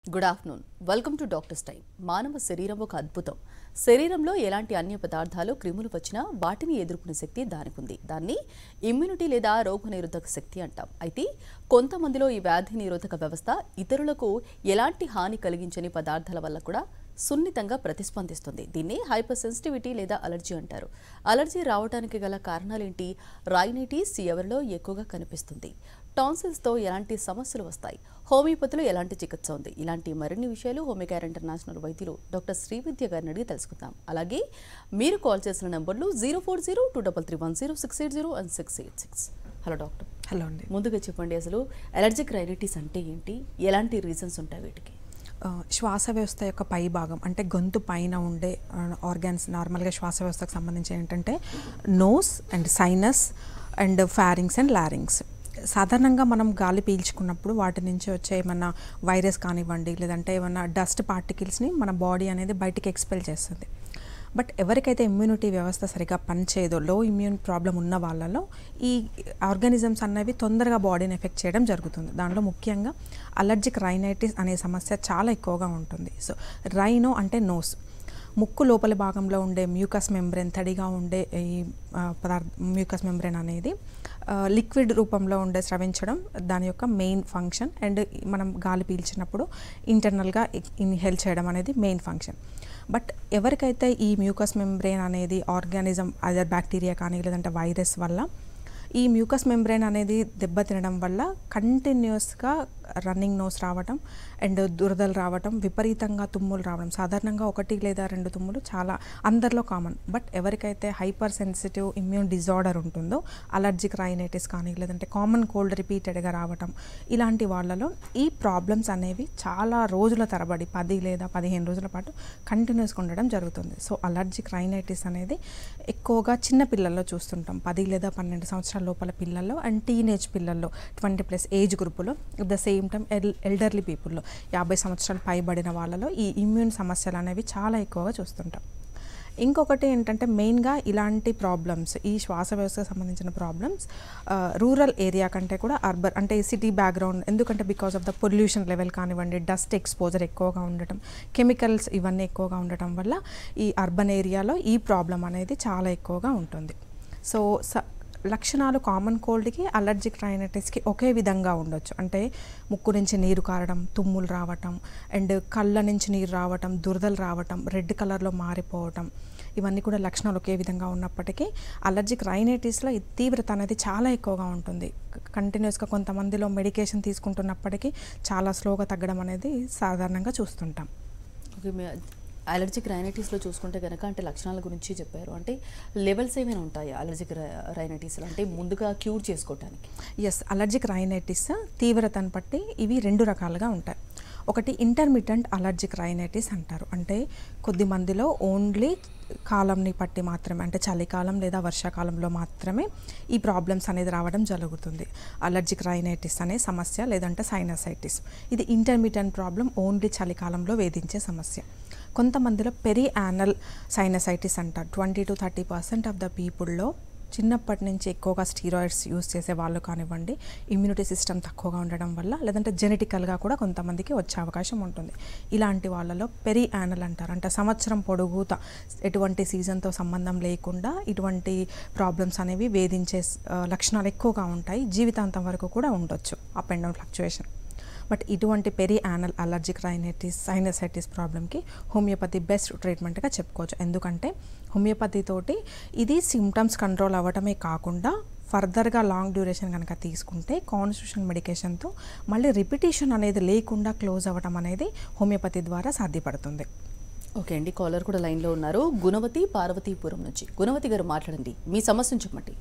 Good afternoon welcome to doctors time మానవ శరీరం ఒక అద్భుతం శరీరంలో ఎలాంటి అన్య పదార్థాలు క్రిములు వచ్చినా వాటిని ఎదుర్కొనే శక్తి దానికి ఉంది దాన్ని ఇమ్యూనిటీ లేదా రోగనిరోధక శక్తి అంటాం అయితే కొంతమందిలో ఈ వ్యాధి నిరోధక వ్యవస్థ ఇతరులకు ఎలాంటి హాని కలిగించని పదార్థాల వల్ల కూడా సున్నితంగా ప్రతిస్పందిస్తుంది దీన్ని హైపర్ సెన్సిటివిటీ లేదా అలర్జీ అంటారు అలర్జీ రావడానికి గల కారణాలేంటి రైనైటిస్ ఎవరిలో ఎక్కువగా కనిపిస్తుంది టాన్సిల్స్తో ఎలాంటి సమస్యలు వస్తాయి హోమియోపతిలో ఎలాంటి చికిత్స ఉంది ఇలాంటి మరిన్ని విషయాలు హోమియోకేర్ ఇంటర్నేషనల్ వైద్యులు డాక్టర్ శ్రీవిద్య గారిని అడిగి తెలుసుకుందాం అలాగే మీరు కాల్ చేసిన నెంబర్లు zero four zero two double three one zero six eight zero and six eight six hello doctor hello అండి ముందుగా చెప్పండి అసలు అలర్జిక్ రైనైటిస్ అంటే ఏంటి ఎలాంటి రీజన్స్ ఉంటాయి వీటికి ఆ, శ్వాస వ్యవస్థ యొక్క పై భాగం అంటే గొంతు పైన ఉండే ఆర్గాన్స్ నార్మల్గా శ్వాస వ్యవస్థకు సంబంధించి ఏంటంటే nose and sinus and pharynx and larynx సాధారణంగా మనం గాలి పీల్చుకున్నప్పుడు వాటి నుంచి వచ్చే ఏమన్నా వైరస్ కానివ్వండి లేదంటే ఏమన్నా డస్ట్ పార్టికల్స్ని మన బాడీ అనేది బయటికి ఎక్స్పెల్ చేస్తుంది బట్ ఎవరికైతే ఇమ్యూనిటీ వ్యవస్థ సరిగా పనిచేయదో లో ఇమ్యూన్ ప్రాబ్లం ఉన్న వాళ్ళలో ఈ ఆర్గానిజమ్స్ అనేవి తొందరగా బాడీని ఎఫెక్ట్ చేయడం జరుగుతుంది దాంట్లో ముఖ్యంగా అలర్జిక్ రైనైటిస్ అనే సమస్య చాలా ఎక్కువగా ఉంటుంది సో రైనో అంటే నోస్ ముక్కు లోపలి భాగంలో ఉండే మ్యూకస్ మెంబ్రెన్ తడిగా ఉండే ఈ ఆ, పదార్థ మ్యూకస్ మెంబ్రెన్ అనేది లిక్విడ్ రూపంలో ఉండే స్రవించడం దాని యొక్క మెయిన్ ఫంక్షన్ అండ్ మనం గాలి పీల్చినప్పుడు ఇంటర్నల్గా ఇన్హేల్ చేయడం అనేది మెయిన్ ఫంక్షన్ బట్ ఎవరికైతే ఈ మ్యూకస్ మెంబ్రెయిన్ అనేది ఆర్గానిజం అదర్ బ్యాక్టీరియా కానీ లేదంటే వైరస్ వల్ల ఈ మ్యూకస్ మెంబ్రెయిన్ అనేది దెబ్బతినడం వల్ల కంటిన్యూస్గా రన్నింగ్ నోస్ రావటం అండ్ దురదలు రావటం విపరీతంగా తుమ్ములు రావడం సాధారణంగా ఒకటి లేదా రెండు తుమ్ములు చాలా అందరిలో కామన్ బట్ ఎవరికైతే హైపర్ సెన్సిటివ్ ఇమ్యూన్ డిజార్డర్ ఉంటుందో అలర్జిక్ రైనైటిస్ కానీ లేదంటే కామన్ కోల్డ్ రిపీటెడ్గా రావటం ఇలాంటి వాళ్ళలో ఈ ప్రాబ్లమ్స్ అనేవి చాలా రోజుల తరబడి పది లేదా పదిహేను రోజుల పాటు కంటిన్యూస్గా ఉండడం జరుగుతుంది సో అలర్జిక్ రైనైటిస్ అనేది ఎక్కువగా చిన్న పిల్లల్లో చూస్తుంటాం పది లేదా పన్నెండు సంవత్సరాల లోపల పిల్లల్లో అండ్ టీనేజ్ పిల్లల్లో ట్వంటీ ప్లస్ ఏజ్ గ్రూపులో అట్ ద సేమ్ టైం ఎల్ ఎల్డర్లీ పీపుల్లో యాభై సంవత్సరాలు పైబడిన వాళ్ళలో ఈ ఇమ్యూన్ సమస్యలు అనేవి చాలా ఎక్కువగా చూస్తుంటాం ఇంకొకటి ఏంటంటే మెయిన్గా ఇలాంటి ప్రాబ్లమ్స్ ఈ శ్వాస వ్యవస్థకు సంబంధించిన ప్రాబ్లమ్స్ రూరల్ ఏరియా కంటే కూడా అర్బన్ అంటే సిటీ బ్యాక్గ్రౌండ్ ఎందుకంటే because of the pollution level కానివ్వండి డస్ట్ ఎక్స్పోజర్ ఎక్కువగా ఉండటం కెమికల్స్ ఇవన్నీ ఎక్కువగా ఉండటం వల్ల ఈ అర్బన్ ఏరియాలో ఈ ప్రాబ్లం అనేది చాలా ఎక్కువగా ఉంటుంది సో స లక్షణాలు కామన్ కోల్డ్కి అలర్జిక్ రైనైటిస్కి ఒకే విధంగా ఉండొచ్చు అంటే ముక్కు నుంచి నీరు కారడం తుమ్ములు రావటం అండ్ కళ్ళ నుంచి నీరు రావటం దురదలు రావటం రెడ్ కలర్లో మారిపోవటం ఇవన్నీ కూడా లక్షణాలు ఒకే విధంగా ఉన్నప్పటికీ అలర్జిక్ రైనైటిస్లో ఈ తీవ్రత అనేది చాలా ఎక్కువగా ఉంటుంది కంటిన్యూస్గా కొంతమందిలో మెడికేషన్ తీసుకుంటున్నప్పటికీ చాలా స్లోగా తగ్గడం అనేది సాధారణంగా చూస్తుంటాం ఓకే మీ అలర్జిక్ రైనైటిస్లో చూసుకుంటే కనుక అంటే లక్షణాల గురించి చెప్పారు అంటే లెవెల్స్ ఏమైనా ఉంటాయా అలర్జిక్ రైనైటిస్లో అంటే ముందుగా క్యూర్ చేసుకోవటానికి ఎస్ అలర్జిక్ రైనైటిస్ తీవ్రతను బట్టి ఇవి రెండు రకాలుగా ఉంటాయి ఒకటి ఇంటర్మీడియట్ అలర్జిక్ రైనైటిస్ అంటారు అంటే కొద్ది మందిలో ఓన్లీ కాలంని బట్టి మాత్రమే అంటే చలికాలం లేదా వర్షాకాలంలో మాత్రమే ఈ ప్రాబ్లమ్స్ అనేది రావడం జరుగుతుంది అలర్జిక్ రైనైటిస్ అనే సమస్య లేదంటే సైనసైటిస్ ఇది ఇంటర్మీడియట్ ప్రాబ్లం ఓన్లీ చలికాలంలో వేధించే సమస్య కొంతమందిలో పెరి యానల్ సైనసైటిస్ అంటారు twenty to thirty percent of the పీపుల్లో చిన్నప్పటి నుంచి ఎక్కువగా స్టీరాయిడ్స్ యూస్ చేసే వాళ్ళు కానివ్వండి ఇమ్యూనిటీ సిస్టమ్ తక్కువగా ఉండడం వల్ల లేదంటే జెనెటికల్గా కూడా కొంతమందికి వచ్చే అవకాశం ఉంటుంది ఇలాంటి వాళ్ళలో పెరి యానల్ అంటారు అంటే సంవత్సరం పొడుగుతా ఎటువంటి సీజన్తో సంబంధం లేకుండా ఇటువంటి ప్రాబ్లమ్స్ అనేవి వేధించే ఆ, లక్షణాలు ఎక్కువగా ఉంటాయి జీవితాంతం వరకు కూడా ఉండొచ్చు up and down fluctuation but ఇటువంటి perennial allergic rhinitis sinusitis ప్రాబ్లమ్కి హోమియోపతి బెస్ట్ ట్రీట్మెంట్గా చెప్పుకోవచ్చు ఎందుకంటే హోమియోపతి తోటి ఇది సిమ్టమ్స్ కంట్రోల్ అవ్వటమే కాకుండా ఫర్దర్గా లాంగ్ డ్యూరేషన్ కనుక తీసుకుంటే కాన్స్టిట్యూషన్ మెడికేషన్తో మళ్ళీ రిపిటేషన్ అనేది లేకుండా క్లోజ్ అవ్వటం అనేది హోమియోపతి ద్వారా సాధ్యపడుతుంది ఓకే అండి కాలర్ కూడా లైన్లో ఉన్నారు గుణవతి పార్వతీపురం నుంచి గుణవతి గారు మాట్లాడండి మీ సమస్యను చెప్పండి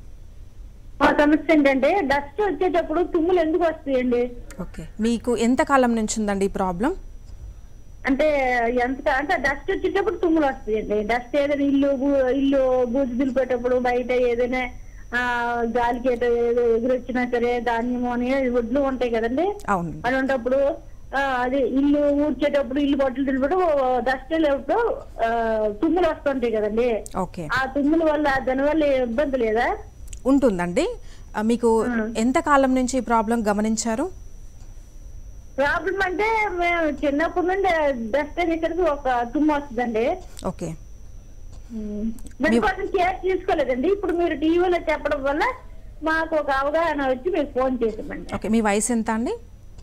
మా సమస్య ఏంటంటే డస్ట్ వచ్చేటప్పుడు తుమ్ములు ఎందుకు వస్తాయండి ఓకే మీకు ఎంతకాలం నుంచి ఉందండి ఈ ప్రాబ్లం అంటే ఎంత అంటే డస్ట్ వచ్చేటప్పుడు తుమ్ములు వస్తాయండి డస్ట్ ఏదైనా ఇల్లు బూ- ఇల్లు బూజు దులిపేటప్పుడు బయట ఏదైనా ఆ గాలికి ఏదో ఏదో ఎగురొచ్చినా సరే ధాన్యము అని వడ్లు ఉంటాయి కదండి అవును అలాంటప్పుడు ఆ, అది ఇల్లు ఊడ్చేటప్పుడు ఇల్లు బట్టలు దులిపేటప్పుడు డస్ట్ వెళ్ళేటప్పుడు ఆ, తుమ్ములు వస్తుంటాయి కదండి ఓకే ఆ తుమ్ముల వల్ల దానివల్ల ఏ ఇబ్బంది లేదా ఉంటుందండి ఆ, మీకు ఎంత కాలం నుంచి ఈ ప్రాబ్లం గమనించారు ప్రాబ్లం అంటే మేము చిన్నప్పటి నుండి డస్ట్ అనేసరికి ఒక తుమ్ము వస్తుందండి ఓకే దానికోసం కేర్ తీసుకోలేదండి ఇప్పుడు మీరు టీవీలో చెప్పడం వల్ల మాకు ఒక అవగాహన వచ్చి మీకు ఫోన్ చేసామండి ఓకే మీ వయసు ఎంత అండి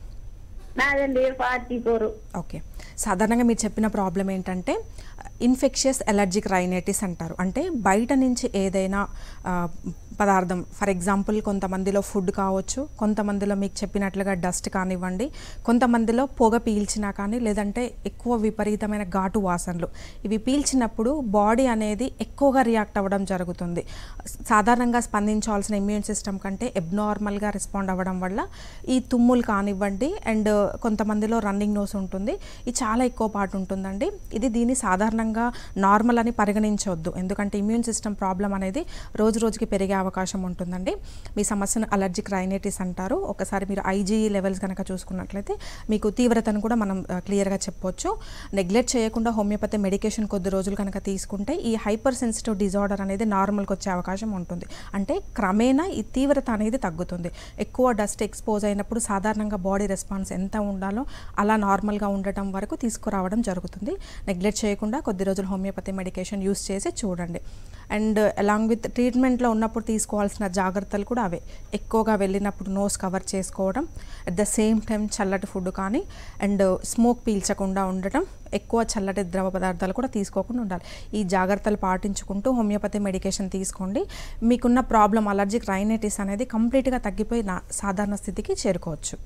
నాదండి ఫార్టీ ఫోర్ ఓకే సాధారణంగా మీరు చెప్పిన ప్రాబ్లం ఏంటంటే ఇన్ఫెక్షియస్ ఎలర్జిక్ రైనైటిస్ అంటారు అంటే బయట నుంచి ఏదైనా ఆ, పదార్థం ఫర్ ఎగ్జాంపుల్ కొంతమందిలో ఫుడ్ కావచ్చు కొంతమందిలో మీకు చెప్పినట్లుగా డస్ట్ కానివ్వండి కొంతమందిలో పొగ పీల్చినా కానీ లేదంటే ఎక్కువ విపరీతమైన ఘాటు వాసనలు ఇవి పీల్చినప్పుడు బాడీ అనేది ఎక్కువగా రియాక్ట్ అవ్వడం జరుగుతుంది సాధారణంగా స్పందించాల్సిన ఇమ్యూన్ సిస్టమ్ కంటే ఎబ్నార్మల్గా రెస్పాండ్ అవ్వడం వల్ల ఈ తుమ్ములు కానివ్వండి అండ్ కొంతమందిలో రన్నింగ్ నోస్ ఉంటుంది ఇది చాలా ఎక్కువ పాటు ఉంటుందండి ఇది దీన్ని సాధారణంగా నార్మల్ అని పరిగణించవద్దు ఎందుకంటే ఇమ్యూన్ సిస్టమ్ ప్రాబ్లం అనేది రోజు రోజుకి పెరిగే అవకాశం ఉంటుందండి మీ సమస్యను అలర్జిక్ రైనైటిస్ అంటారు ఒకసారి మీరు ఐజీ లెవెల్స్ కనుక చూసుకున్నట్లయితే మీకు తీవ్రతను కూడా మనం క్లియర్గా చెప్పొచ్చు నెగ్లెక్ట్ చేయకుండా హోమియోపతి మెడికేషన్ కొద్ది రోజులు కనుక తీసుకుంటే ఈ హైపర్ సెన్సిటివ్ డిజార్డర్ అనేది నార్మల్కి వచ్చే అవకాశం ఉంటుంది అంటే క్రమేణా ఈ తీవ్రత అనేది తగ్గుతుంది ఎక్కువ డస్ట్ ఎక్స్పోజ్ అయినప్పుడు సాధారణంగా బాడీ రెస్పాన్స్ ఎంత ఉండాలో అలా నార్మల్గా ఉండటం వరకు తీసుకురావడం జరుగుతుంది నెగ్లెక్ట్ చేయకుండా కొద్ది రోజులు హోమియోపతి మెడికేషన్ యూస్ చేసి చూడండి అండ్ అలాంగ్ విత్ ట్రీట్మెంట్లో ఉన్నప్పుడు తీసుకోవాల్సిన జాగ్రత్తలు కూడా అవే ఎక్కువగా వెళ్ళినప్పుడు నోస్ కవర్ చేసుకోవడం అట్ ద సేమ్ టైం చల్లటి ఫుడ్ కానీ అండ్ స్మోక్ పీల్చకుండా ఉండటం ఎక్కువ చల్లటి ద్రవ పదార్థాలు కూడా తీసుకోకుండా ఉండాలి ఈ జాగ్రత్తలు పాటించుకుంటూ హోమియోపతి మెడికేషన్ తీసుకోండి మీకున్న ప్రాబ్లం అలర్జిక్ రైనైటిస్ అనేది కంప్లీట్గా తగ్గిపోయి నా సాధారణ స్థితికి చేరుకోవచ్చు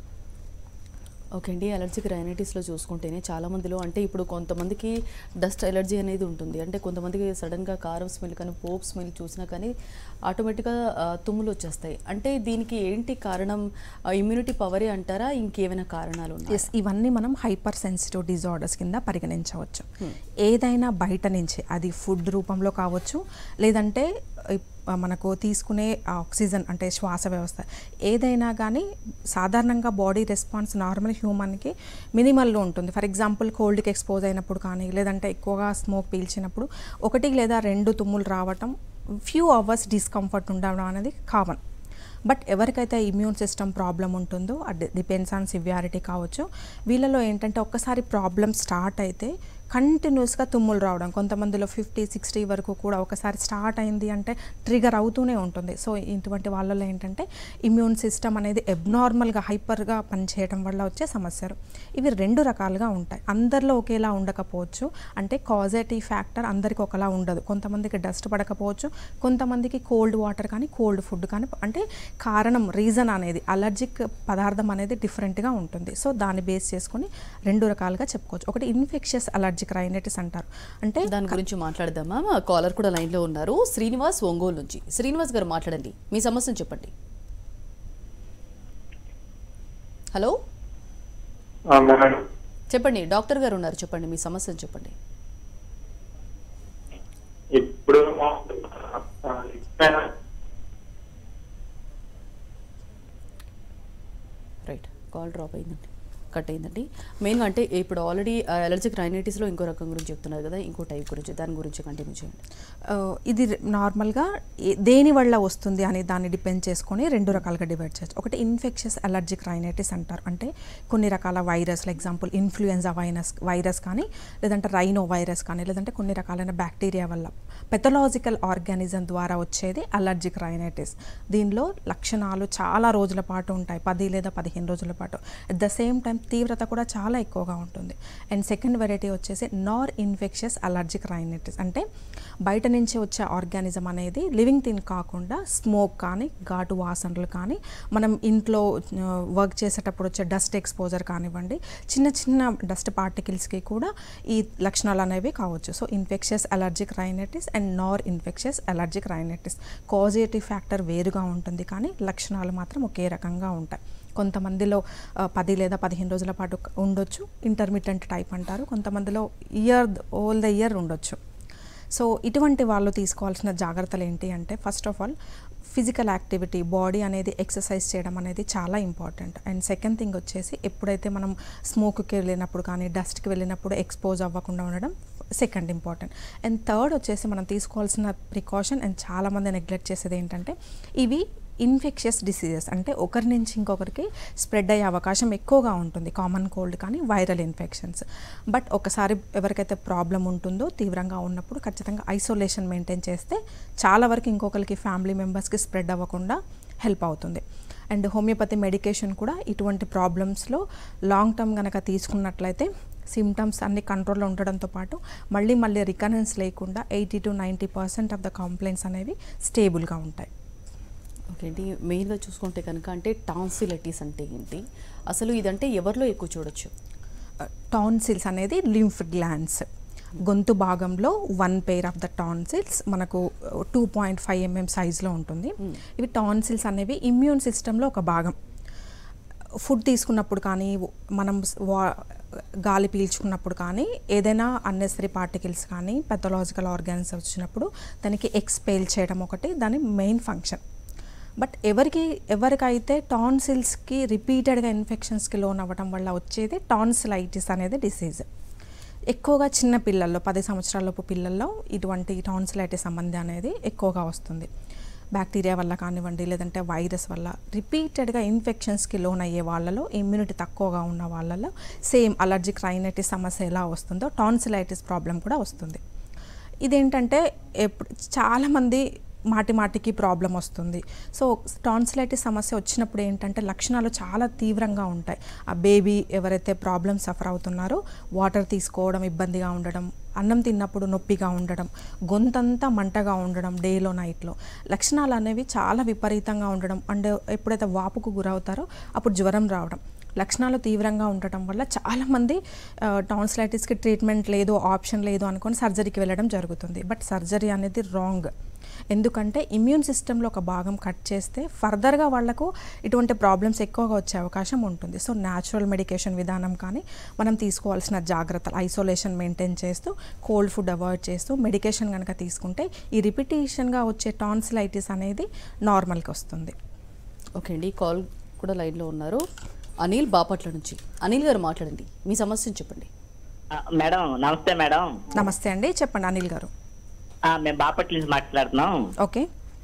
ఓకే అండి అలర్జిక్ రైనైటిస్లో చూసుకుంటేనే చాలా మందిలో అంటే ఇప్పుడు కొంతమందికి డస్ట్ ఎలర్జీ అనేది ఉంటుంది అంటే కొంతమందికి సడన్గా కారం స్మెల్ కానీ పోప్ స్మెల్ చూసినా కానీ ఆటోమేటిక్గా ఆ, తుమ్ములు వచ్చేస్తాయి అంటే దీనికి ఏంటి కారణం ఇమ్యూనిటీ పవరే అంటారా ఇంకేమైనా కారణాలు ఉన్నాయి ఎస్ ఇవన్నీ మనం హైపర్ సెన్సిటివ్ డిజార్డర్స్ కింద పరిగణించవచ్చు ఏదైనా బయట నుంచి అది ఫుడ్ రూపంలో కావచ్చు లేదంటే ఇప్- మనకు తీసుకునే ఆక్సిజన్ అంటే శ్వాస వ్యవస్థ ఏదైనా కానీ సాధారణంగా బాడీ రెస్పాన్స్ నార్మల్ హ్యూమన్కి మినిమల్లో ఉంటుంది ఫర్ ఎగ్జాంపుల్ కోల్డ్కి ఎక్స్పోజ్ అయినప్పుడు కానీ లేదంటే ఎక్కువగా స్మోక్ పీల్చినప్పుడు ఒకటి లేదా రెండు తుమ్ములు రావటం ఫ్యూ అవర్స్ డిస్కంఫర్ట్ ఉండడం అనేది కామన్ బట్ ఎవరికైతే ఇమ్యూన్ సిస్టమ్ ప్రాబ్లం ఉంటుందో అది డిపెండ్స్ ఆన్ సివియారిటీ కావచ్చు వీళ్ళలో ఏంటంటే ఒక్కసారి ప్రాబ్లం స్టార్ట్ అయితే కంటిన్యూస్గా తుమ్ములు రావడం కొంతమందిలో ఫిఫ్టీ సిక్స్టీ వరకు కూడా ఒకసారి స్టార్ట్ అయింది అంటే ట్రిగర్ అవుతూనే ఉంటుంది సో ఇటువంటి వాళ్ళలో ఏంటంటే ఇమ్యూన్ సిస్టమ్ అనేది ఎబ్నార్మల్గా హైపర్గా పనిచేయడం వల్ల వచ్చే సమస్యలు ఇవి రెండు రకాలుగా ఉంటాయి అందరిలో ఒకేలా ఉండకపోవచ్చు అంటే కాజేటివ్ ఫ్యాక్టర్ అందరికీ ఒకలా ఉండదు కొంతమందికి డస్ట్ పడకపోవచ్చు కొంతమందికి కోల్డ్ వాటర్ కానీ కోల్డ్ ఫుడ్ కానీ అంటే కారణం రీజన్ అనేది అలర్జిక్ పదార్థం అనేది డిఫరెంట్గా ఉంటుంది సో దాన్ని బేస్ చేసుకొని రెండు రకాలుగా చెప్పుకోవచ్చు ఒకటి ఇన్ఫెక్షియస్ అలర్జిక్ రైనైటిస్ అంటారు అంటే దాని గురించి మాట్లాడదామా మా కాలర్ కూడా లైన్లో ఉన్నారు శ్రీనివాస్ ఒంగోలు నుంచి శ్రీనివాస్ గారు మాట్లాడండి మీ సమస్యను చెప్పండి హలో ఆ, మేడం చెప్పండి డాక్టర్ గారు ఉన్నారు చెప్పండి మీ సమస్యను చెప్పండి ఇప్పుడు ఆ, రైట్ కాల్ డ్రాప్ అయిందండి కట్ అయిందండి మెయిన్గా అంటే ఇప్పుడు ఆల్రెడీ అలర్జిక్ రైనైటిస్లో ఇంకో రకం గురించి చెప్తున్నారు కదా ఇంకో టైప్ గురించి దాని గురించి కంటిన్యూ చేయండి ఆ, ఇది నార్మల్గా ఏ- దేని వల్ల వస్తుంది అనే దాన్ని డిపెండ్ చేసుకొని రెండు రకాలుగా డివైడ్ చేయొచ్చు ఒకటి ఇన్ఫెక్షియస్ అలర్జిక్ రైనైటిస్ అంటారు అంటే కొన్ని రకాల వైరస్లు ఎగ్జాంపుల్ ఇన్ఫ్లుయెన్జా వైరస్ వైరస్ కానీ లేదంటే రైనో వైరస్ కానీ లేదంటే కొన్ని రకాలైన బ్యాక్టీరియా వల్ల పెథలాజికల్ ఆర్గానిజం ద్వారా వచ్చేది అలర్జిక్ రైనైటిస్ దీనిలో లక్షణాలు చాలా రోజుల పాటు ఉంటాయి పది లేదా పదిహేను రోజుల పాటు అట్ ద సేమ్ టైం తీవ్రత కూడా చాలా ఎక్కువగా ఉంటుంది అండ్ సెకండ్ వెరైటీ వచ్చేసి నార్ ఇన్ఫెక్షియస్ అలర్జిక్ రైనైటిస్ అంటే బయట నుంచి వచ్చే ఆర్గానిజం అనేది లివింగ్ థింగ్ కాకుండా స్మోక్ కానీ ఘాటు వాసనలు కానీ మనం ఇంట్లో వర్క్ చేసేటప్పుడు వచ్చే డస్ట్ ఎక్స్పోజర్ కానివ్వండి చిన్న చిన్న డస్ట్ పార్టికల్స్కి కూడా ఈ లక్షణాలు అనేవి కావచ్చు so infectious allergic rhinitis and non infectious allergic rhinitis causative factor వేరుగా ఉంటుంది కానీ లక్షణాలు మాత్రం ఒకే రకంగా ఉంటాయి కొంతమందిలో ఆ, పది లేదా పదిహేను రోజుల పాటు ఉండొచ్చు ఇంటర్మీడియట్ టైప్ అంటారు కొంతమందిలో ఇయర్ ఓల్ ద ఇయర్ ఉండొచ్చు సో ఇటువంటి వాళ్ళు తీసుకోవాల్సిన జాగ్రత్తలు ఏంటి అంటే first of all physical activity body అనేది ఎక్సర్సైజ్ చేయడం అనేది చాలా ఇంపార్టెంట్ అండ్ సెకండ్ థింగ్ వచ్చేసి ఎప్పుడైతే మనం స్మోక్కి వెళ్ళినప్పుడు కానీ డస్ట్కి వెళ్ళినప్పుడు ఎక్స్పోజ్ అవ్వకుండా ఉండడం సెకండ్ ఇంపార్టెంట్ అండ్ థర్డ్ వచ్చేసి మనం తీసుకోవాల్సిన ప్రికాషన్ అండ్ చాలామంది నెగ్లెక్ట్ చేసేది ఏంటంటే ఇవి ఇన్ఫెక్షియస్ డిసీజెస్ అంటే ఒకరి నుంచి ఇంకొకరికి స్ప్రెడ్ అయ్యే అవకాశం ఎక్కువగా ఉంటుంది కామన్ కోల్డ్ కానీ వైరల్ ఇన్ఫెక్షన్స్ బట్ ఒకసారి ఎవరికైతే ప్రాబ్లం ఉంటుందో తీవ్రంగా ఉన్నప్పుడు ఖచ్చితంగా ఐసోలేషన్ మెయింటైన్ చేస్తే చాలా వరకు ఇంకొకరికి ఫ్యామిలీ మెంబర్స్కి స్ప్రెడ్ అవ్వకుండా హెల్ప్ అవుతుంది అండ్ హోమియోపతి మెడికేషన్ కూడా ఇటువంటి ప్రాబ్లమ్స్లో లాంగ్ టర్మ్ కనుక తీసుకున్నట్లయితే సిమ్టమ్స్ అన్ని కంట్రోల్లో ఉండడంతో పాటు మళ్ళీ మళ్ళీ రికరెన్స్ లేకుండా eighty to ninety percent of the complaints అనేవి స్టేబుల్గా ఉంటాయి ఓకే అండి మెయిన్గా చూసుకుంటే కనుక అంటే టాన్సిలైటిస్ అంటే ఏంటి అసలు ఇదంటే ఎవరిలో ఎక్కువ చూడొచ్చు టాన్సిల్స్ అనేది లింఫ్ గ్లాండ్స్ గొంతు భాగంలో one pair of the tonsils మనకు టూ పాయింట్ ఫైవ్ ఎంఎం సైజ్లో ఉంటుంది ఇవి టాన్సిల్స్ అనేవి ఇమ్యూన్ సిస్టంలో ఒక భాగం ఫుడ్ తీసుకున్నప్పుడు కానీ మనం వా గాలి పీల్చుకున్నప్పుడు కానీ ఏదైనా అన్నెసరీ పార్టికల్స్ కానీ పెథలాజికల్ ఆర్గాన్స్ వచ్చినప్పుడు దానికి ఎక్స్పేల్ చేయడం ఒకటి దాని మెయిన్ ఫంక్షన్ బట్ ఎవరికి ఎవరికైతే టాన్సిల్స్కి రిపీటెడ్గా ఇన్ఫెక్షన్స్కి లోన్ అవ్వడం వల్ల వచ్చేది టాన్సిలైటిస్ అనేది డిసీజ్ ఎక్కువగా చిన్న పిల్లల్లో పది సంవత్సరాలలోపు పిల్లల్లో ఇటువంటి టాన్సిలైటిస్ సంబంధం అనేది ఎక్కువగా వస్తుంది బ్యాక్టీరియా వల్ల కానివ్వండి లేదంటే వైరస్ వల్ల రిపీటెడ్గా ఇన్ఫెక్షన్స్కి లోన్ అయ్యే వాళ్ళలో ఇమ్యూనిటీ తక్కువగా ఉన్న వాళ్ళలో సేమ్ అలర్జిక్ రైనైటిస్ సమస్య ఎలా వస్తుందో టాన్సిలైటిస్ ప్రాబ్లం కూడా వస్తుంది ఇదేంటంటే ఎప్పుడు చాలామంది మాటి మాటికి ప్రాబ్లం వస్తుంది సో టాన్సిలైటిస్ సమస్య వచ్చినప్పుడు ఏంటంటే లక్షణాలు చాలా తీవ్రంగా ఉంటాయి ఆ బేబీ ఎవరైతే ప్రాబ్లమ్ సఫర్ అవుతున్నారో వాటర్ తీసుకోవడం ఇబ్బందిగా ఉండడం అన్నం తిన్నప్పుడు నొప్పిగా ఉండడం గొంతంతా మంటగా ఉండడం డేలో నైట్లో లక్షణాలు అనేవి చాలా విపరీతంగా ఉండడం అండ్ ఎప్పుడైతే వాపుకు గురవుతారో అప్పుడు జ్వరం రావడం లక్షణాలు తీవ్రంగా ఉండటం వల్ల చాలామంది టాన్సిలైటిస్కి ట్రీట్మెంట్ లేదు ఆప్షన్ లేదు అనుకొని సర్జరీకి వెళ్ళడం జరుగుతుంది బట్ సర్జరీ అనేది రాంగ్ ఎందుకంటే ఇమ్యూన్ సిస్టంలో ఒక భాగం కట్ చేస్తే ఫర్దర్గా వాళ్లకు ఇటువంటి ప్రాబ్లమ్స్ ఎక్కువగా వచ్చే అవకాశం ఉంటుంది సో న్యాచురల్ మెడికేషన్ విధానం కానీ మనం తీసుకోవాల్సిన జాగ్రత్తలు ఐసోలేషన్ మెయింటైన్ చేస్తూ కోల్డ్ ఫుడ్ అవాయిడ్ చేస్తూ మెడికేషన్ కనుక తీసుకుంటే ఈ రిపిటేషన్గా వచ్చే టాన్సిలైటిస్ అనేది నార్మల్కి వస్తుంది ఓకే అండి కాల్ కూడా లైన్లో ఉన్నారు అనిల్ బాపట్ల నుంచి అనిల్ గారు మాట్లాడండి మీ సమస్యను చెప్పండి ఆ, మేడం నమస్తే మేడం నమస్తే అండి చెప్పండి అనిల్ గారు ఆ, మేము బాపట్ల నుంచి మాట్లాడుతున్నాం ఓకే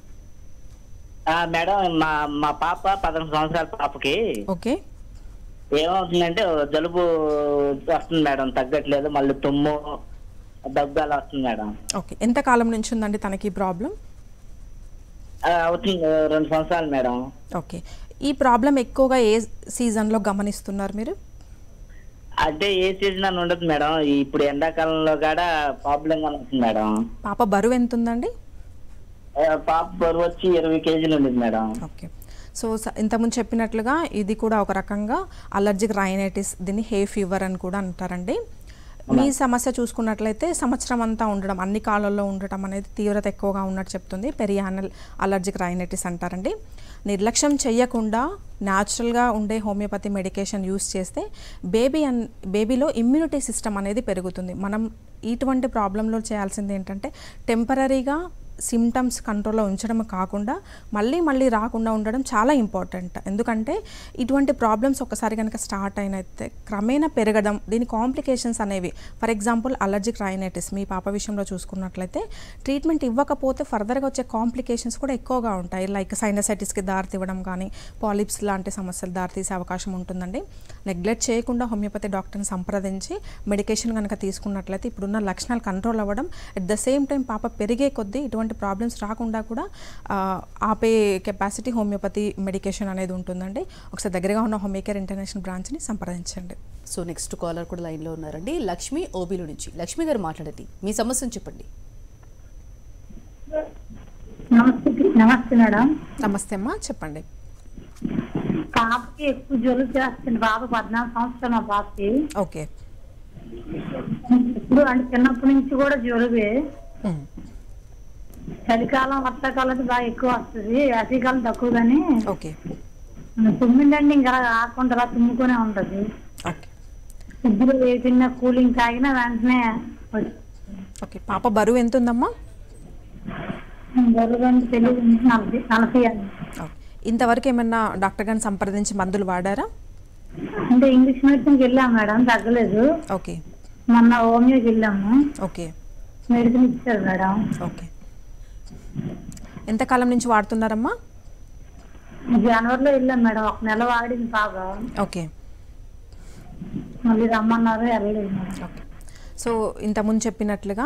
ఆ, మేడం మా మా పాప పదకొండు సంవత్సరాల పాపకి ఓకే ఏమవుతుందంటే జలుబు వస్తుంది మేడం తగ్గట్లేదు మళ్ళీ తుమ్ము దగ్గాలు వస్తుంది మేడం ఓకే ఎంత కాలం నుంచి ఉందండి తనకి ప్రాబ్లం ఆ, అవుతుంది రెండు సంవత్సరాలు మేడం ఓకే ఈ ప్రాబ్లం ఎక్కువగా ఏ సీజన్లో గమనిస్తున్నారు మీరు అంటే ఏ సీజన్ అని ఉండదు మేడం ఇప్పుడు ఎండాకాలంలో కూడా ప్రాబ్లం గా ఉంటుంది మేడం పాప బరువు ఎంత ఉందండి ఆ, పాప బరువు వచ్చి ఇరవై కేజీలు ఉండేది మేడం ఓకే సో స- ఇంతకుముందు చెప్పినట్లుగా ఇది కూడా ఒక రకంగా అలర్జిక్ రైనైటిస్ దీన్ని హే ఫీవర్ అని కూడా అంటారండి మీ సమస్య చూసుకున్నట్లయితే సంవత్సరం అంతా ఉండడం అన్ని కాలాల్లో ఉండటం అనేది తీవ్రత ఎక్కువగా ఉన్నట్టు చెప్తుంది పెరియానల్ అలర్జిక్ రైనైటిస్ అంటారండి నిర్లక్ష్యం చేయకుండా న్యాచురల్గా ఉండే హోమియోపతి మెడికేషన్ యూస్ చేస్తే బేబీ అన్ బేబీలో ఇమ్యూనిటీ సిస్టమ్ అనేది పెరుగుతుంది మనం ఇటువంటి ప్రాబ్లంలో చేయాల్సింది ఏంటంటే టెంపరీగా సిమ్టమ్స్ కంట్రోల్లో ఉంచడం కాకుండా మళ్ళీ మళ్ళీ రాకుండా ఉండడం చాలా ఇంపార్టెంట్ ఎందుకంటే ఇటువంటి ప్రాబ్లమ్స్ ఒకసారి కనుక స్టార్ట్ అయినైతే క్రమేణా పెరగడం దీని కాంప్లికేషన్స్ అనేవి ఫర్ ఎగ్జాంపుల్ అలర్జిక్ రైనైటిస్ మీ పాప విషయంలో చూసుకున్నట్లయితే ట్రీట్మెంట్ ఇవ్వకపోతే ఫర్దర్గా వచ్చే కాంప్లికేషన్స్ కూడా ఎక్కువగా ఉంటాయి లైక్ సైనసైటిస్కి దారితీవ్వడం కానీ పాలిప్స్ లాంటి సమస్యలు దారితీసే అవకాశం ఉంటుందండి నెగ్లెక్ట్ చేయకుండా హోమియోపతి డాక్టర్ని సంప్రదించి మెడికేషన్ కనుక తీసుకున్నట్లయితే ఇప్పుడున్న లక్షణాలు కంట్రోల్ అవ్వడం అట్ ద సేమ్ టైం పాప పెరిగే కొద్దీ ఇటువంటి ప్రాబ్లమ్స్ రాకుండా కూడా ఆ, ఆపే కెపాసిటీ హోమియోపతి మెడికేషన్ అనేది ఉంటుందండి ఒకసారి దగ్గరగా ఉన్న హోమియోకేర్ ఇంటర్నేషనల్ బ్రాంచ్ని సంప్రదించండి సో నెక్స్ట్ కాలర్ కూడా లైన్లో ఉన్నారండి లక్ష్మి ఓబీలు నుంచి లక్ష్మి గారు మాట్లాడండి మీ సమస్యను చెప్పండి నమస్తే నమస్తే మేడం నమస్తే అమ్మా చెప్పండి పాపకి ఎక్కువ జలుబు చేస్తుంది బాబు పద్నాలుగు సంవత్సరాలు మా పాపకి ఓకే ఇప్పుడు అంటే చిన్నప్పటి నుంచి కూడా జలుబే ఉమ్. చలికాలం వర్షాకాలం అయితే బాగా ఎక్కువ వస్తుంది వేసవికాలం తక్కువ కానీ ఓకే తుమ్మిందండి ఇంకా అలా ఆకుండా అలా తుమ్ముకునే ఉంటది ఓకే ఇప్పుడు ఏ చిన్న కూలింగ్ తాగినా వెంటనే ఓకే పాప బరువు ఎంత ఉందమ్మా జలుబు అంటే తెలియదు నలభై నలభై ఐదు. ఓకే ఇంతవరకు ఏమన్నా డాక్టర్ గారిని సంప్రదించి మందులు వాడారా అంటే ఇంగ్లీష్ మెడిసిన్కి వెళ్ళాం మేడం తగ్గలేదు ఓకే మొన్న హోమియోకి వెళ్ళాము ఓకే మెడిసిన్ ఇచ్చారు మేడం ఓకే ఎంతకాలం నుంచి వాడుతున్నారమ్మా జనవరిలో వెళ్ళాం మేడం ఒక నెల వాడింది బాగా ఓకే మళ్ళీ రమ్మన్నారు వెళ్ళలేదు మేడం ఓకే సో ఇంతకుముందు చెప్పినట్లుగా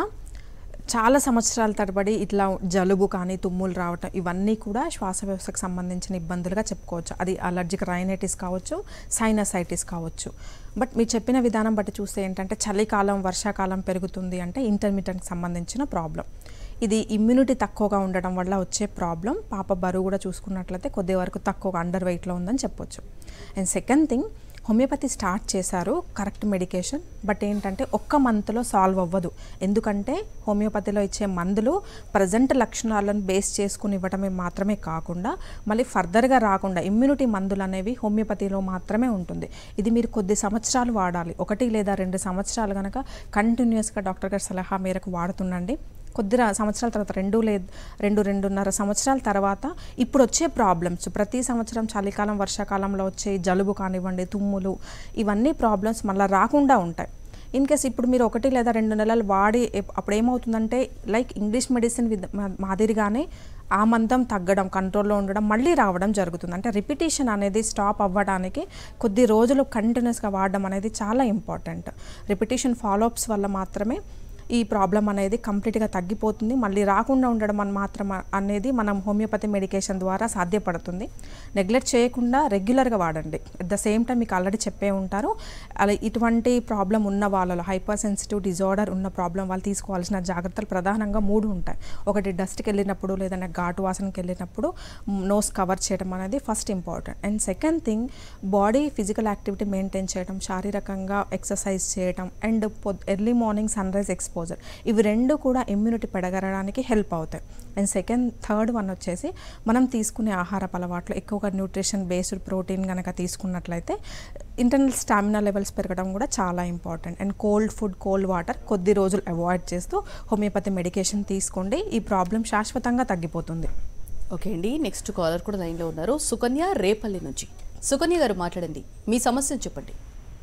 చాలా సంవత్సరాల తరబడి ఇట్లా జలుబు కానీ తుమ్ములు రావటం ఇవన్నీ కూడా శ్వాస వ్యవస్థకు సంబంధించిన ఇబ్బందులుగా చెప్పుకోవచ్చు అది అలర్జిక్ రైనైటిస్ కావచ్చు సైనసైటిస్ కావచ్చు బట్ మీరు చెప్పిన విధానం బట్టి చూస్తే ఏంటంటే చలికాలం వర్షాకాలం పెరుగుతుంది అంటే ఇంటర్మీడియట్కి సంబంధించిన ప్రాబ్లం ఇది ఇమ్యూనిటీ తక్కువగా ఉండడం వల్ల వచ్చే ప్రాబ్లం పాప బరువు కూడా చూసుకున్నట్లయితే కొద్ది వరకు తక్కువగా అండర్ వెయిట్లో ఉందని చెప్పొచ్చు and second thing homeopathy start చేశారు కరెక్ట్ మెడికేషన్ బట్ ఏంటంటే ఒక్క మంత్లో సాల్వ్ అవ్వదు ఎందుకంటే హోమియోపతిలో ఇచ్చే మందులు ప్రజెంట్ లక్షణాలను బేస్ చేసుకుని ఇవ్వడమే మాత్రమే కాకుండా మళ్ళీ ఫర్దర్గా రాకుండా ఇమ్యూనిటీ మందులు అనేవి హోమియోపతిలో మాత్రమే ఉంటుంది ఇది మీరు కొద్ది సంవత్సరాలు వాడాలి ఒకటి లేదా రెండు సంవత్సరాలు కనుక కంటిన్యూస్గా డాక్టర్ గారి సలహా మేరకు వాడుతుండండి కొద్ది రా- సంవత్సరాల తర్వాత రెండు లేదు రెండు రెండున్నర సంవత్సరాల తర్వాత ఇప్పుడు వచ్చే ప్రాబ్లమ్స్ ప్రతి సంవత్సరం చలికాలం వర్షాకాలంలో వచ్చే జలుబు కానివ్వండి తుమ్ములు ఇవన్నీ ప్రాబ్లమ్స్ మళ్ళీ రాకుండా ఉంటాయి ఇన్ కేస్ ఇప్పుడు మీరు ఒకటి లేదా రెండు నెలలు వాడి ఎప్- అప్పుడు ఏమవుతుందంటే లైక్ ఇంగ్లీష్ మెడిసిన్ విధ మా- మాదిరిగానే ఆ మందం తగ్గడం కంట్రోల్లో ఉండడం మళ్ళీ రావడం జరుగుతుంది అంటే రిపిటేషన్ అనేది స్టాప్ అవ్వడానికి కొద్ది రోజులు కంటిన్యూస్గా వాడడం అనేది చాలా ఇంపార్టెంట్ రిపిటేషన్ ఫాలోఅప్స్ వల్ల మాత్రమే ఈ ప్రాబ్లం అనేది కంప్లీట్గా తగ్గిపోతుంది మళ్ళీ రాకుండా ఉండడం అని మాత్రం అనేది మనం హోమియోపతి మెడికేషన్ ద్వారా సాధ్యపడుతుంది నెగ్లెక్ట్ చేయకుండా రెగ్యులర్గా వాడండి అట్ ద సేమ్ టైం మీకు ఆల్రెడీ చెప్పే ఉంటారు అలా ఇటువంటి ప్రాబ్లం ఉన్న వాళ్ళలో హైపర్ సెన్సిటివ్ డిజార్డర్ ఉన్న ప్రాబ్లం వాళ్ళు తీసుకోవాల్సిన జాగ్రత్తలు ప్రధానంగా మూడు ఉంటాయి ఒకటి డస్ట్కి వెళ్ళినప్పుడు లేదంటే ఘాటు వాసనకి వెళ్ళినప్పుడు నోస్ కవర్ చేయడం అనేది first important and second thing body physical activity maintain చేయడం శారీరకంగా ఎక్సర్సైజ్ చేయడం and early morning sunrise exposure ఇవి రెండు కూడా ఇమ్యూనిటీ పెరగడానికి హెల్ప్ అవుతాయి అండ్ సెకండ్ థర్డ్ వన్ వచ్చేసి మనం తీసుకునే ఆహారపు అలవాట్లు ఎక్కువగా న్యూట్రిషన్ బేస్డ్ ప్రోటీన్ కనుక తీసుకున్నట్లయితే ఇంటర్నల్ స్టామినా లెవెల్స్ పెరగడం కూడా చాలా important and cold food cold water కొద్ది రోజులు అవాయిడ్ చేస్తూ హోమియోపతి మెడికేషన్ తీసుకోండి ఈ ప్రాబ్లం శాశ్వతంగా తగ్గిపోతుంది ఓకే అండి నెక్స్ట్ కాలర్ కూడా లైన్లో ఉన్నారు సుకన్య రేపల్లి నుంచి సుకన్య గారు మాట్లాడండి మీ సమస్యను చెప్పండి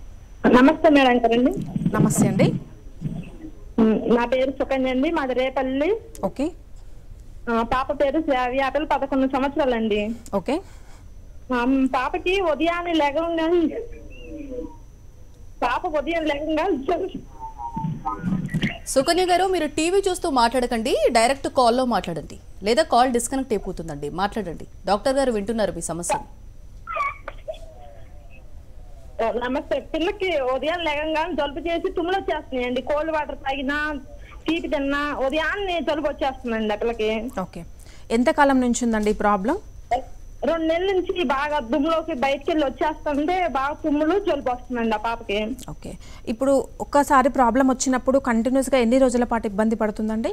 నమస్తే మేడం గారండి నమస్తే అండి ఉమ్, నా పేరు సుకన్య అండి మాది రేపల్లి ఓకే ఆ, పాప పేరు శ్రావ్య ఆ పిల్ల పదకొండు సంవత్సరాలండి ఓకే ఆ, ఉమ్, పాపకి ఉదయాన్నే లేకుండా పాప ఉదయం లేకుండా సుకన్య గారు మీరు టీవీ చూస్తూ మాట్లాడకండి డైరెక్ట్ కాల్లో మాట్లాడండి లేదా కాల్ డిస్కనెక్ట్ అయిపోతుందండి మాట్లాడండి డాక్టర్ గారు వింటున్నారు మీ సమస్యను నమస్తే పిల్లకి ఉదయం లేకంగా జలుబు చేసి తుమ్ములు వచ్చేస్తున్నాయండి కోల్డ్ వాటర్ తాగినా తీపి తిన్నా ఉదయాన్నే జలుబు వచ్చేస్తుందండి ఆ పిల్లకి ఓకే ఎంతకాలం నుంచి ఉందండి ఈ ప్రాబ్లం రెండు నెలల నుంచి బాగా దుమ్ములోకి బయటికి వెళ్ళి వచ్చేస్తుంటే బాగా తుమ్ములు జలుబు వస్తుందండి ఆ పాపకి ఓకే ఇప్పుడు ఒక్కసారి ప్రాబ్లం వచ్చినప్పుడు కంటిన్యూస్గా ఎన్ని రోజుల పాటు ఇబ్బంది పడుతుందండి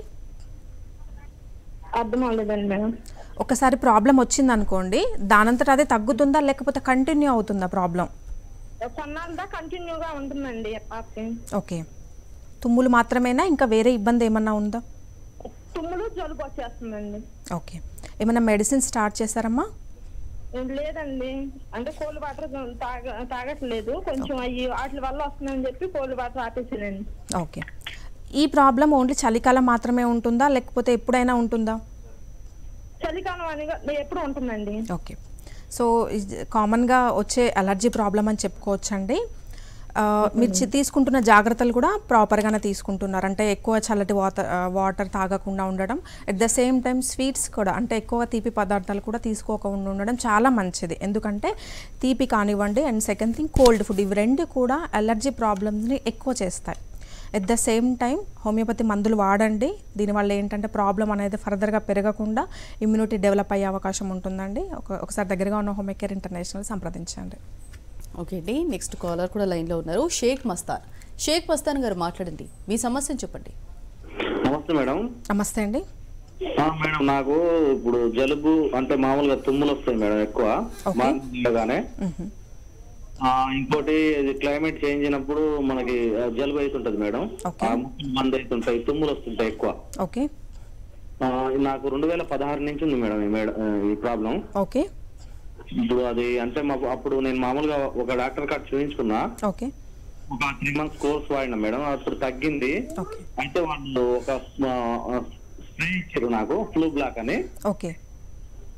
అర్థం అవ్వలేదండి మేడం ఒకసారి ప్రాబ్లం వచ్చింది అనుకోండి దానంతట అదే తగ్గుతుందా లేకపోతే కంటిన్యూ అవుతుందా ప్రాబ్లం కొన్నాళ్ళ కంటిన్యూగా ఉంటుందండి ఆ పాపకి ఓకే తుమ్ములు మాత్రమేనా ఇంకా వేరే ఇబ్బంది ఏమన్నా ఉందా తుమ్ములు జలుబు వచ్చేస్తుందండి ఓకే ఏమైనా మెడిసిన్ స్టార్ట్ చేశారమ్మా ఏం లేదండి అంటే కోల్డ్ వాటర్ తాగ తాగట్లేదు కొంచెం అయ్యి వాటి వల్ల వస్తుందని చెప్పి కోల్డ్ వాటర్ ఆపేసానండి ఓకే ఈ ప్రాబ్లం ఓన్లీ చలికాలం మాత్రమే ఉంటుందా లేకపోతే ఎప్పుడైనా ఉంటుందా చలికాలం అని ఎప్పుడు ఉంటుందండి ఓకే సో ఇది కామన్గా వచ్చే అలర్జీ ప్రాబ్లం అని చెప్పుకోవచ్చండి ఆ, మీరు చి- తీసుకుంటున్న జాగ్రత్తలు కూడా ప్రాపర్గానే తీసుకుంటున్నారు అంటే ఎక్కువ చల్లటి వాటర్ వాటర్ తాగకుండా ఉండడం at the same time sweets కూడా అంటే ఎక్కువ తీపి పదార్థాలు కూడా తీసుకోకుండా ఉండడం చాలా మంచిది ఎందుకంటే తీపి కానివ్వండి and second thing cold food ఇవి రెండు కూడా అలర్జీ ప్రాబ్లమ్స్ని ఎక్కువ చేస్తాయి at the same time homeopathy మందులు వాడండి దీనివల్ల ఏంటంటే ప్రాబ్లం అనేది ఫర్దర్గా పెరగకుండా ఇమ్యూనిటీ డెవలప్ అయ్యే అవకాశం ఉంటుందండి ఒక ఒకసారి దగ్గరగా ఉన్న హోమియో కేర్ ఇంటర్నేషనల్ సంప్రదించండి ఓకే అండి నెక్స్ట్ కాలర్ కూడా లైన్లో ఉన్నారు షేక్ మస్తాన్ షేక్ మస్తాన్ గారు మాట్లాడండి మీ సమస్యను చెప్పండి నమస్తే మేడం నమస్తే అండి ఆ, మేడం నాకు ఇప్పుడు జలుబు అంటే మామూలుగా తుమ్ములు వస్తాయి మేడం ఎక్కువ Okay. మామూలుగానే మ్మ్. ఆ, ఇంకోటి ఇది క్లైమేట్ చేంజ్ అయినప్పుడు మనకి ఆ, జలుబు అవుతుంటది మేడం Okay. ఆ, ముక్కులు మంద అవుతుంటాయి తుమ్ములు వస్తుంటాయి ఎక్కువ ఓకే ఆ, నాకు రెండు వేల పదహారు నుంచి ఉంది మేడం ఈ మేడం ఆ, ఈ ప్రాబ్లం ఓకే ఇప్పుడు అది అంటే మాకు అప్పుడు నేను మామూలుగా ఒక డాక్టర్ కార్డ్ చూపించుకున్నా ఓకే ఒక త్రీ మంత్స్ కోర్స్ వాడినా మేడం అప్పుడు తగ్గింది ఓకే అయితే వాళ్ళు ఒక స్ప్రే ఇచ్చారు నాకు ఫ్లూ బ్లాక్ అని ఓకే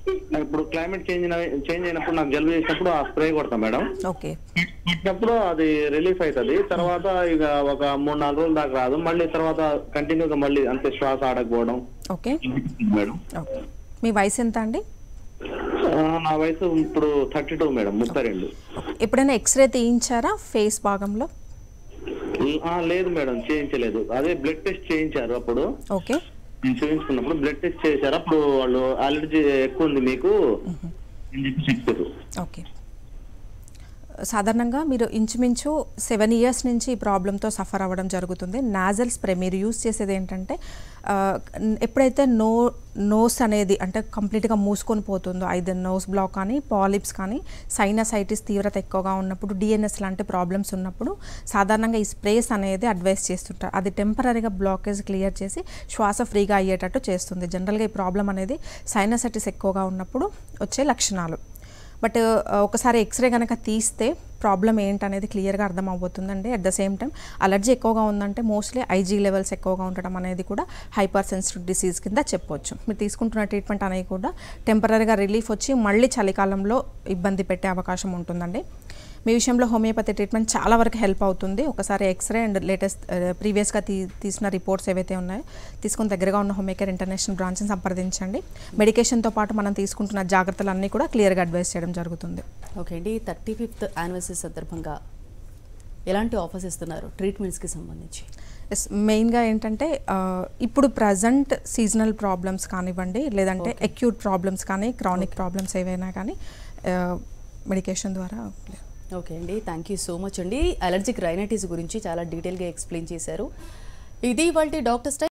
ఇప్పుడు క్లైమేట్ చేంజ్ చేంజ్ అయినప్పుడు నాకు జలుబు చేసినప్పుడు ఆ స్ప్రే కొడతాం మేడం ఓకే పెట్టినప్పుడు అది రిలీఫ్ అవుతుంది తర్వాత ఇక ఒక మూడు నాలుగు రోజులు దాకా రాదు మళ్ళీ తర్వాత కంటిన్యూగా మళ్ళీ అంతే శ్వాస ఆడకపోవడం ఓకే మేడం ఓకే మీ వయసు ఎంత అండి ఆ, నా వయసు ఇప్పుడు థర్టీ టూ మేడం ముప్పై రెండు ఎప్పుడైనా ఎక్స్రే తీయించారా ఫేస్ భాగంలో ఆ, లేదు మేడం చేయించలేదు అదే బ్లడ్ టెస్ట్ చేయించారు అప్పుడు ఓకే నేను చేయించుకున్నప్పుడు బ్లడ్ టెస్ట్ చేశారు అప్పుడు వాళ్ళు అలర్జీ ఎక్కువ ఉంది మీకు అని చెప్పి చెప్పారు ఓకే సాధారణంగా మీరు ఇంచుమించు సెవెన్ ఇయర్స్ నుంచి ఈ ప్రాబ్లంతో సఫర్ అవ్వడం జరుగుతుంది నాజల్ స్ప్రే మీరు యూస్ చేసేది ఏంటంటే ఆ, ఎప్పుడైతే నో నోస్ అనేది అంటే కంప్లీట్గా మూసుకొని పోతుందో ఐదు నోస్ బ్లాక్ కానీ పాలిప్స్ కానీ సైనసైటిస్ తీవ్రత ఎక్కువగా ఉన్నప్పుడు డిఎన్ఎస్ లాంటి ప్రాబ్లమ్స్ ఉన్నప్పుడు సాధారణంగా ఈ స్ప్రేస్ అనేది అడ్వైస్ చేస్తుంటారు అది టెంపరీగా బ్లాకేజ్ క్లియర్ చేసి శ్వాస ఫ్రీగా అయ్యేటట్టు చేస్తుంది జనరల్గా ఈ ప్రాబ్లం అనేది సైనసైటిస్ ఎక్కువగా ఉన్నప్పుడు వచ్చే లక్షణాలు బట్ ఆ, ఒకసారి ఎక్స్రే కనుక తీస్తే ప్రాబ్లం ఏంటనేది క్లియర్గా అర్థం అవబోతుందండి at the same time allergy ఎక్కువగా ఉందంటే మోస్ట్లీ ఐజీ లెవెల్స్ ఎక్కువగా ఉండడం అనేది కూడా హైపర్ సెన్సిటివ్ డిసీజ్ కింద చెప్పొచ్చు మీరు తీసుకుంటున్న ట్రీట్మెంట్ అనేది కూడా టెంపరీగా రిలీఫ్ వచ్చి మళ్ళీ చలికాలంలో ఇబ్బంది పెట్టే అవకాశం ఉంటుందండి మీ విషయంలో హోమియోపతి ట్రీట్మెంట్ చాలా వరకు హెల్ప్ అవుతుంది ఒకసారి ఎక్స్రే అండ్ లేటెస్ట్ ప్రీవియస్గా తీ తీసిన రిపోర్ట్స్ ఏవైతే ఉన్నాయో తీసుకుని దగ్గరగా ఉన్న హోమియోకేర్ ఇంటర్నేషనల్ బ్రాంచ్ని సంప్రదించండి మెడికేషన్తో పాటు మనం తీసుకుంటున్న జాగ్రత్తలు అన్నీ కూడా క్లియర్గా అడ్వైస్ చేయడం జరుగుతుంది ఓకే అండి థర్టీ ఫిఫ్త్ యానివర్సరీ సందర్భంగా ఎలాంటి ఆఫర్స్ ఇస్తున్నారు ట్రీట్మెంట్స్కి సంబంధించి ఎస్ మెయిన్గా ఏంటంటే ఆ, ఇప్పుడు ప్రజెంట్ సీజనల్ ప్రాబ్లమ్స్ కానివ్వండి లేదంటే అక్యూట్ ప్రాబ్లమ్స్ కానీ క్రానిక్ ప్రాబ్లమ్స్ ఏవైనా కానీ మెడికేషన్ ద్వారా ఓకే అండి థ్యాంక్ యూ సో మచ్ అండి అలర్జిక్ రైనైటిస్ గురించి చాలా డీటెయిల్గా ఎక్స్ప్లెయిన్ చేశారు ఇది వాళ్ళ డాక్టర్